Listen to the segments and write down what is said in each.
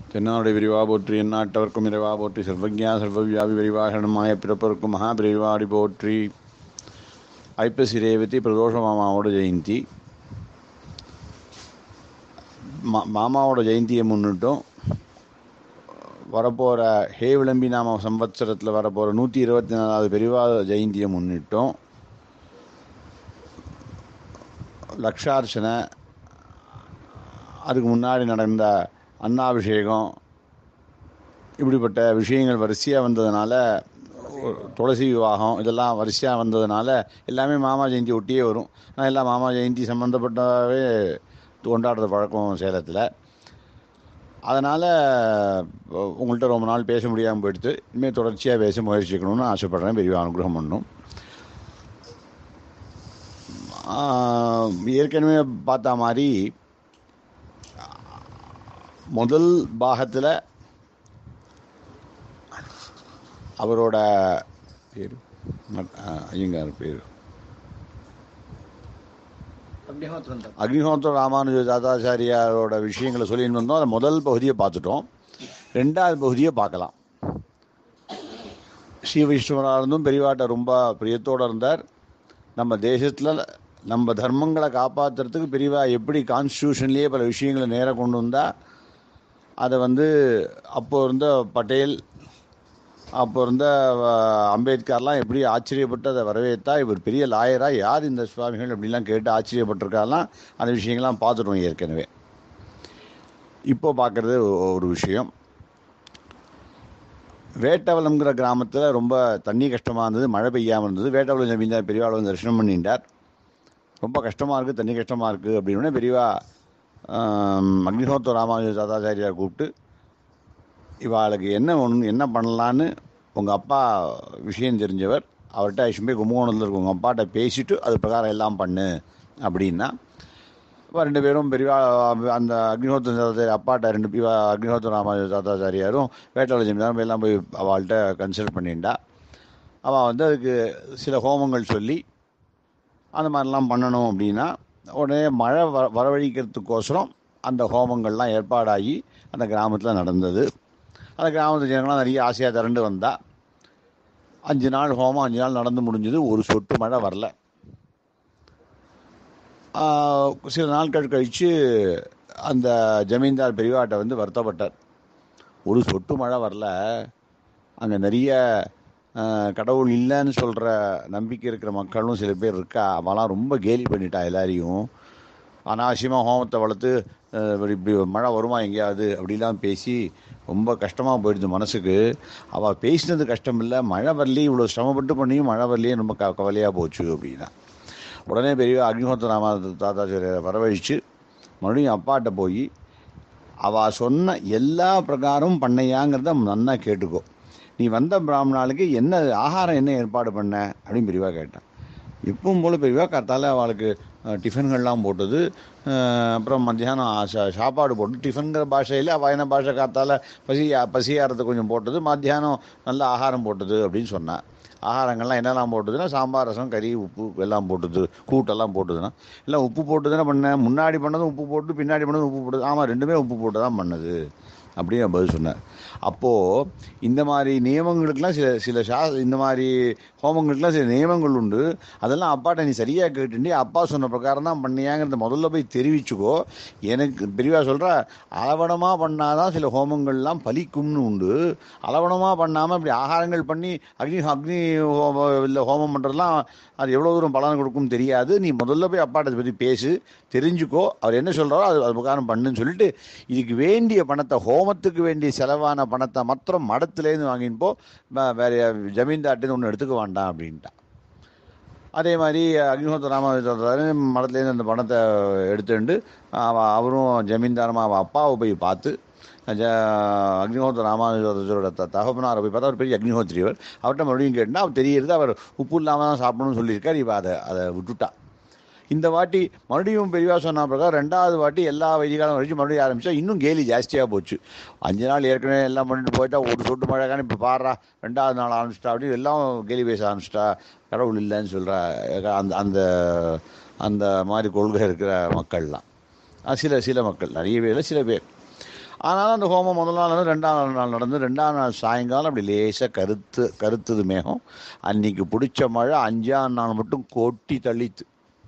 தென்னாடு விரிவா போற்றி எந்நாட்டவர்க்கும் இறைவா போற்றி சர்வஜா சர்வவியாபி விரிவாகரணமாய பிறப்பருக்கும் மகாபிரிவாடி போற்றி ஐப்பசி ரேவதி பிரதோஷ மாமாவோட ஜெயந்தி மா மாமாவோட ஜெயந்தியை முன்னிட்டும் வரப்போகிற ஹே விளம்பி நாம சம்வத்சரத்தில் வரப்போகிற நூற்றி இருபத்தி நாலாவது பெரிவா ஜெயந்தியை முன்னிட்டும் லக்ஷார்ச்சனை அதுக்கு முன்னாடி நடந்த அன்னாபிஷேகம் இப்படிப்பட்ட விஷயங்கள் வரிசையாக வந்ததுனால துளசி விவாகம் இதெல்லாம் வரிசையாக வந்ததுனால எல்லாமே மாமா ஜெயந்தி ஒட்டியே வரும் நான் எல்லாம் மாமா ஜெயந்தி சம்மந்தப்பட்டவே கொண்டாடுறது பழக்கம் சேலத்தில் அதனால் உங்கள்கிட்ட ரொம்ப நாள் பேச முடியாமல் போயிடுத்து இனிமேல் தொடர்ச்சியாக பேச முயற்சிக்கணும்னு ஆசைப்பட்றேன் பெரிய அனுகிரகம் பண்ணும் ஏற்கனவே பார்த்த மாதிரி முதல் பாகத்தில் அவரோட பேர் ஐயங்கார் பேர் அக்னிஹோத்திர ராமானுஜ தாத்தாச்சாரியாரோட விஷயங்களை சொல்லிட்டு வந்தோம் அதை முதல் பகுதியை பார்த்துட்டோம் ரெண்டாவது பகுதியை பார்க்கலாம் ஸ்ரீ வைஷ்ணவராக இருந்தும் பெரியவாட்ட ரொம்ப பிரியத்தோடு இருந்தார் நம்ம தேசத்தில் நம்ம தர்மங்களை காப்பாற்றுறதுக்கு பெரியவா எப்படி கான்ஸ்டியூஷன்லேயே பல விஷயங்களை நேராக கொண்டு வந்தால் அதை வந்து அப்போ இருந்த பட்டேல் அப்போ இருந்த அம்பேத்கர்லாம் எப்படி ஆச்சரியப்பட்டு அதை வரவேற்றா இவர் பெரிய லாயராக யார் இந்த சுவாமிகள் அப்படிலாம் கேட்டு ஆச்சரியப்பட்டிருக்காலாம் அந்த விஷயங்கள்லாம் பார்த்துட்டோம் ஏற்கனவே இப்போ பார்க்குறது ஒரு விஷயம் வேட்டவலம்ங்கிற கிராமத்தில் ரொம்ப தண்ணி கஷ்டமாக இருந்தது மழை பெய்யாமல் இருந்தது வேட்டவலம் ஜமீன்தார் பெரியவாள் வந்து தரிசனம் பண்ணிட்டார் ரொம்ப கஷ்டமாக இருக்குது தண்ணி கஷ்டமாக இருக்குது அப்படின்னு பெரியவா அக்னிஹோத்திர ராமானுஜ தாத்தாச்சாரியார் கூப்பிட்டு இவாளுக்கு என்ன ஒன்று என்ன பண்ணலான்னு உங்கள் அப்பா விஷயம் தெரிஞ்சவர் அவர்கிட்ட ஐஷம் போய் கும்பகோணத்தில் இருக்க உங்கள் அப்பாட்ட பேசிவிட்டு அது பிரகாரம் எல்லாம் பண்ணு அப்படின்னா இப்போ ரெண்டு பேரும் பெரியவா அந்த அக்னிஹோத்திர அப்பாட்ட ரெண்டு இவா அக்னிஹோத்திர ராமானுஜ தாத்தாச்சாரியாரும் வேட்டாள ஜமீன்தாரும் எல்லாம் போய் அவள்கிட்ட கன்சல்ட் பண்ணிண்டா அவள் வந்து அதுக்கு சில ஹோமங்கள் சொல்லி அந்த மாதிரிலாம் பண்ணணும் அப்படின்னா உடனே மழை வர வரவழிக்கிறதுக்கோசரம் அந்த ஹோமங்கள்லாம் ஏற்பாடாகி அந்த கிராமத்தில் நடந்தது அந்த கிராமத்து ஜனங்கள்லாம் நிறைய ஆசையாக திரண்டு வந்தா அஞ்சு நாள் ஹோமம் அஞ்சு நாள் நடந்து முடிஞ்சது ஒரு சொட்டு மழை வரல சில நாட்கள் கழித்து அந்த ஜமீன்தார் பெரியவாட்டை வந்து வருத்தப்பட்டார் ஒரு சொட்டு மழை வரல அங்கே நிறைய கடவுள் இல்லைன்னு சொல்கிற நம்பிக்கை இருக்கிற மக்களும் சில பேர் இருக்கா அவெல்லாம் ரொம்ப கேலி பண்ணிட்டா எல்லாரையும் அனாவசியமாக ஹோமத்தை வளர்த்து இப்படி மழை வருமா எங்கேயாவது அப்படிலாம் பேசி ரொம்ப கஷ்டமாக போயிடுது மனசுக்கு அவள் பேசினது கஷ்டம் இல்லை மழை வரலையே இவ்வளோ சிரமப்பட்டு பண்ணியும் மழை வரலையே ரொம்ப க கவலையாக போச்சு அப்படின்னா உடனே பெரிய அக்னிஹோத்திர ராமா தாத்தாச்சாரியரை வரவழைச்சு மறுபடியும் அப்பாட்ட போய் அவள் சொன்ன எல்லா பிரகாரம் பண்ணையாங்கிறத நன்னா கேட்டுக்கோ நீ வந்த பிராமணாளுக்கு என்ன ஆகாரம் என்ன ஏற்பாடு பண்ண அப்படின்னு பெரியவா கேட்டான் இப்பவும் போல் பெரியவா கத்தால அவளுக்கு டிஃபன்கள்லாம் போட்டது அப்புறம் மத்தியானம் சாப்பாடு போட்டு டிஃபனுங்கிற பாஷையில் அவள் என்ன பாஷை காத்தால பசி பசியாரத்தை கொஞ்சம் போட்டது மத்தியானம் நல்ல ஆகாரம் போட்டது அப்படின்னு சொன்னான் ஆகாரங்கள்லாம் என்னெல்லாம் போட்டதுன்னா சாம்பார் ரசம் கறி உப்பு எல்லாம் போட்டுது கூட்டெல்லாம் போட்டுதுன்னா எல்லாம் உப்பு போட்டு தானே பண்ணேன் முன்னாடி பண்ணதும் உப்பு போட்டு பின்னாடி பண்ணதும் உப்பு போட்டது ஆமாம் ரெண்டுமே உப்பு போட்டு தான் பண்ணது அப்படின்னு பதில் சொன்னார் அப்போது இந்த மாதிரி நியமங்களுக்கெல்லாம் சில சில சா இந்த மாதிரி ஹோமங்களுக்கெல்லாம் சில நியமங்கள் உண்டு அதெல்லாம் அப்பாட்ட நீ சரியாக கேட்டுண்டி அப்பா சொன்ன பிரகாரம் தான் பண்ணியாங்கிறத முதல்ல போய் தெரிவிச்சுக்கோ எனக்கு பெரியவா சொல்கிற அளவணமாக பண்ணாதான் சில ஹோமங்கள்லாம் பலிக்கும்னு உண்டு அளவணமாக பண்ணாமல் இப்படி ஆகாரங்கள் பண்ணி அக்னி அக்னி இல்லை ஹோமம் பண்ணுறதுலாம் அது எவ்வளோ தூரம் பலன் கொடுக்கும் தெரியாது நீ முதல்ல போய் அப்பாட்ட பற்றி பேசு தெரிஞ்சுக்கோ அவர் என்ன சொல்கிறாரோ அது அது பிரகாரம் பண்ணுன்னு சொல்லிட்டு இதுக்கு வேண்டிய பணத்தை ஹோமத்துக்கு வேண்டிய செலவான பணத்தை மாத்திரம் மடத்துலேருந்து வாங்கின்போ வேற ஜமீன்தார்ட்டேருந்து ஒன்று எடுத்துக்க வேண்டாம் அப்படின்ட்டான் அதே மாதிரி அக்னிஹோத்திர ராமானுஜர் மடத்துலேருந்து அந்த பணத்தை எடுத்துட்டு அவரும் ஜமீன்தாரமாக அவள் அப்பாவை போய் பார்த்து அக்னிஹோத்திர ராமானுஜரோட தகப்பனாரை போய் பார்த்தா அவர் பெரிய அக்னிஹோத்திரியவர் அவர்கிட்ட மறுபடியும் கேட்டால் அவர் தெரியறது அவர் உப்பு இல்லாமல் தான் சாப்பிடணும்னு சொல்லியிருக்கார் இவ அதை அதை விட்டுட்டா இந்த வாட்டி மறுபடியும் பெரியவா சொன்ன பிரகாரம் ரெண்டாவது வாட்டி எல்லா வைதிகாலம் வரைக்கும் மறுபடியும் ஆரம்பிச்சா இன்னும் கேலி ஜாஸ்தியாக போச்சு அஞ்சு நாள் ஏற்கனவே எல்லாம் பண்ணிட்டு போயிட்டா ஒரு சொட்டு மழை காணி இப்போ பாடுறா ரெண்டாவது நாள் ஆரம்பிச்சிட்டா அப்படின்னு எல்லாம் கேலி பேச ஆரம்பிச்சிட்டா கடவுள் இல்லைன்னு சொல்கிற அந்த அந்த அந்த மாதிரி கொள்கை இருக்கிற மக்கள்லாம் சில சில மக்கள் நிறைய பேர் சில பேர் ஆனாலும் அந்த ஹோமம் முதல் நாள் நடந்து, ரெண்டாம் நாள் நடந்து ரெண்டாம் நாள் சாயங்காலம் அப்படி லேசாக கருத்து கருத்துது மேகம் அன்னைக்கு பிடிச்ச மழை அஞ்சாம் நாள் மட்டும் கொட்டி தள்ளித்து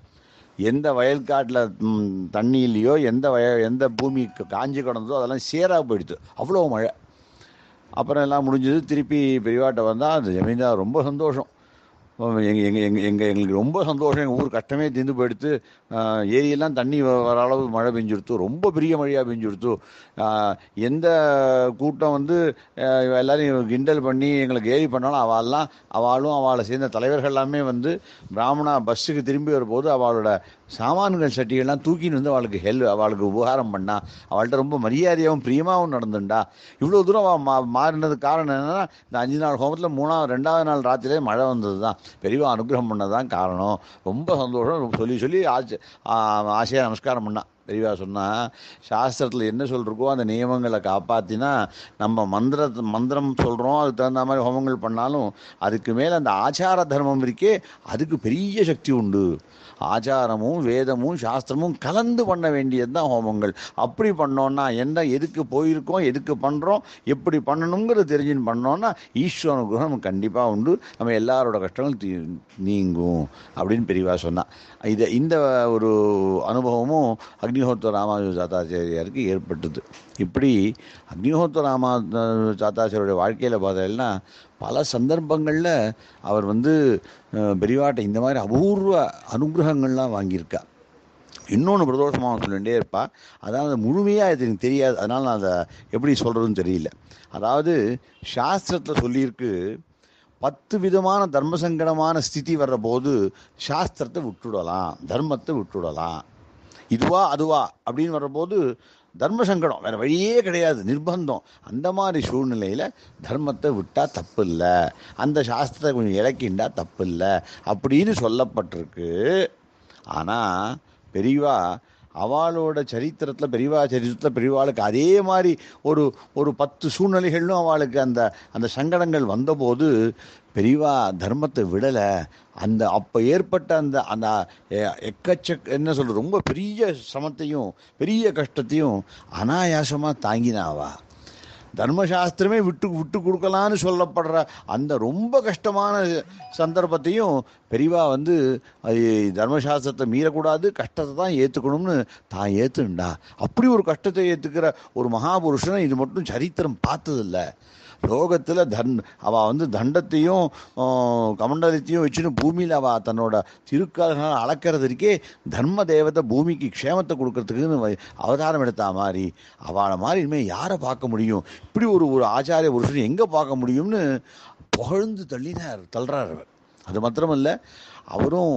எந்த வயல்காட்டில் தண்ணி இல்லையோ எந்த வய எந்த பூமி க- காஞ்சு கிடந்ததோ அதெல்லாம் சேராக போயிடுது அவ்வளோ மழை அப்புறம் எல்லாம் முடிஞ்சது திருப்பி பெரியவாட்ட வந்தால் அந்த ஜமீன்தார் ரொம்ப சந்தோஷம் எங்கள் எங்கள் எங்கள் எங்கள் எங்களுக்கு ரொம்ப சந்தோஷம் எங்கள் ஊர் கஷ்டமே தீர்ந்து போயிடுத்து ஆஹ் ஏரியெல்லாம் தண்ணி வ- வர அளவு மழை பெஞ்சுடுத்து ரொம்ப பெரிய மழையாக பெஞ்சுடுத்து ஆஹ் எந்த கூட்டம் வந்து ஆஹ் எல்லாரையும் கிண்டல் பண்ணி எங்களுக்கு ஏரி பண்ணாலும் அவள்லாம் அவளும் அவளை சேர்ந்த தலைவர்கள் எல்லாமே வந்து பிராமணா பஸ்ஸுக்கு திரும்பி வரும்போது அவளோட சாமான்கள் சட்டிகள்லாம் தூக்கின்னு வந்து அவளுக்கு ஹெல் அவளுக்கு உபகாரம் பண்ணா அவள்கிட்ட ரொம்ப மரியாதையாகவும் பிரியமாகவும் நடந்துண்டா இவ்வளோ தூரம் அவள் மா மாறினதுக்கு காரணம் என்னன்னா இந்த அஞ்சு நாள் ஹோமத்தில் மூணாவது ரெண்டாவது நாள் ராத்திரிலே மழை வந்தது தான் பெரியவா அனுகிரகம் பண்ணது தான் காரணம் ரொம்ப சந்தோஷம் சொல்லி சொல்லி ஆச்சு ஆசையாக நமஸ்காரம் பண்ணா பெரியவா சொன்னா சாஸ்திரத்தில் என்ன சொல்லிருக்கோ அந்த நியமங்களை காப்பாற்றினா நம்ம மந்திர மந்திரம் சொல்கிறோம் அதுக்கு தகுந்த மாதிரி ஹோமங்கள் பண்ணாலும் அதுக்கு மேலே அந்த ஆச்சார தர்மம் இருக்கே அதுக்கு பெரிய சக்தி உண்டு ஆச்சாரமும் வேதமும் சாஸ்திரமும் கலந்து பண்ண வேண்டியது தான் ஹோமங்கள் அப்படி பண்ணோன்னா என்ன எதுக்கு போயிருக்கோம் எதுக்கு பண்ணுறோம் எப்படி பண்ணணுங்கிறது தெரிஞ்சுன்னு பண்ணோன்னா ஈஸ்வர அனுகிரகம் நமக்கு கண்டிப்பாக உண்டு நம்ம எல்லாரோட கஷ்டங்களும் தீ நீங்கும் அப்படின்னு பெரியவா சொன்னா இதை இந்த ஒரு அனுபவமும் அக்னிஹோத்திர ராமானுஜ தாத்தாச்சாரியாருக்கு ஏற்பட்டது இப்படி அக்னிஹோத்திர ராமா தாத்தாச்சாரியோட வாழ்க்கையில் பார்த்தீங்கன்னா பல சந்தர்ப்பங்களில் அவர் வந்து அஹ், பெரியவாட்ட இந்த மாதிரி அபூர்வ அனுகிரகங்கள்லாம் வாங்கியிருக்கா இன்னொன்று பிரதோஷமாக சொல்லிகிட்டே இருப்பா அதாவது முழுமையாக இது எனக்கு தெரியாது அதனால் நான் அதை எப்படி சொல்கிறதுன்னு தெரியல அதாவது சாஸ்திரத்தில் சொல்லியிருக்கு பத்து விதமான தர்ம சங்கடமான ஸ்திதி வர்ற போது சாஸ்திரத்தை விட்டுடலாம் தர்மத்தை விட்டுடலாம் இதுவா அதுவா அப்படின்னு வர்றபோது தர்ம சங்கடம் வேற வழியே கிடையாது நிர்பந்தம் அந்த மாதிரி சூழ்நிலையில் தர்மத்தை விட்டால் தப்பு இல்லை அந்த சாஸ்திரத்தை கொஞ்சம் இறக்கிண்டா தப்பு இல்லை அப்படின்னு சொல்லப்பட்டிருக்கு ஆனால் பெரியவா அவளோட சரித்திரத்தில் பெரியவா சரித்திரத்தில் பெரியவாளுக்கு அதே மாதிரி ஒரு ஒரு பத்து சூழ்நிலைகளும் அவளுக்கு அந்த அந்த சங்கடங்கள் வந்தபோது பெரியவா தர்மத்தை விடலை அந்த அப்போ ஏற்பட்ட அந்த அந்த எ- எக்கச்சக்க என்ன சொல்றது ரொம்ப பெரிய சிரமத்தையும் பெரிய கஷ்டத்தையும் அனாயாசமாக தாங்கினாவா தர்மசாஸ்திரமே விட்டு விட்டு கொடுக்கலான்னு சொல்லப்படுற அந்த ரொம்ப கஷ்டமான சந்தர்ப்பத்தையும் பெரியவா வந்து அது தர்மசாஸ்திரத்தை மீறக்கூடாது கஷ்டத்தை தான் ஏற்றுக்கணும்னு தான் ஏற்றுண்டா அப்படி ஒரு கஷ்டத்தை ஏற்றுக்கிற ஒரு மகாபுருஷனை இது மட்டும் சரித்திரம் பார்த்ததில்ல லோகத்தில் தன் அவள் வந்து தண்டத்தையும் ஆ, கமண்டலத்தையும் வச்சுன்னு பூமியில் அவள் தன்னோட திருக்கால்களால் அளக்கிறது இருக்கே தர்ம தேவதை பூமிக்கு க்ஷேமத்தை கொடுக்கறதுக்குன்னு வ- அவதாரம் எடுத்தா மாதிரி அவளை மாதிரி இனிமேல் யாரை பார்க்க முடியும் இப்படி ஒரு ஒரு ஆச்சாரிய புருஷன் எங்கே பார்க்க முடியும்னு புகழ்ந்து தள்ளினார் தள்ளுறார் அவர் அது மாத்திரமல்ல அவரும்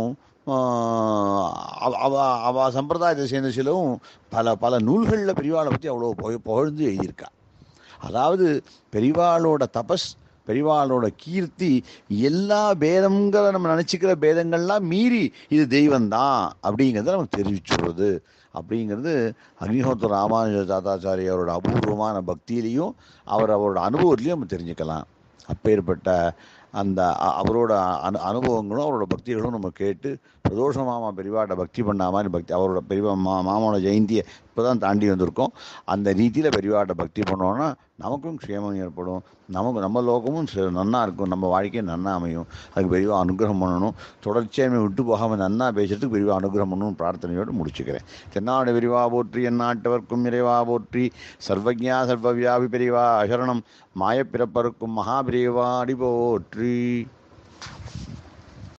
ஆஹ், அவ- அவ அவ சம்பிரதாயத்தை சேர்ந்த சிலவும் பல பல நூல்களில் பெரியவாளை பற்றி அவ்வளோ புக- புகழ்ந்து எழுதியிருக்கா அதாவது பெரிவாளோட தபஸ் பெரிவாளோட கீர்த்தி எல்லா பேதங்கிற நம்ம நினச்சிக்கிற பேதங்கள்லாம் மீறி இது தெய்வம்தான் அப்படிங்கிறத நம்ம தெரிவிச்சுடுறது அப்படிங்கிறது அக்னிஹோத்திர ராமானுஜ தாத்தாச்சாரியரோட அபூர்வமான பக்தியிலையும் அவர் அவரோட அனுபவத்திலையும் நம்ம தெரிஞ்சுக்கலாம் அப்பேற்பட்ட அந்த அ- அவரோட அனு அனுபவங்களும் அவரோட பக்திகளும் நம்ம கேட்டு பிரதோஷ மாமா பெரியவாட்ட பக்தி பண்ண மாதிரி பக்தி அவரோட பெரியவா மா மாமாவோட ஜெயந்தியை இப்போ தான் தாண்டி வந்திருக்கோம் அந்த ரீதியில் பெரியவாட்ட பக்தி பண்ணோன்னா நமக்கும் க்ஷேமம் ஏற்படும் நமக்கு நம்ம லோகமும் ச- நன்னா இருக்கும் நம்ம வாழ்க்கையும் நன்னா அமையும் அதுக்கு பெரியவா அனுகிரகம் பண்ணணும் தொடர்ச்சியாக விட்டு போகாமல் நன்னா பேசுறதுக்கு பெரியவா அனுகிரகம் பண்ணணும்னு பிரார்த்தனையோடு முடிச்சுக்கிறேன் தென்னாடு விரிவா போற்றி எந்நாட்டவர்க்கும் இறைவா போற்றி சர்வஜா சர்வவியாபி பெரியவா அசரணம் மாயப்பிறப்பருக்கும் மகாபிரிவா அடி போற்றி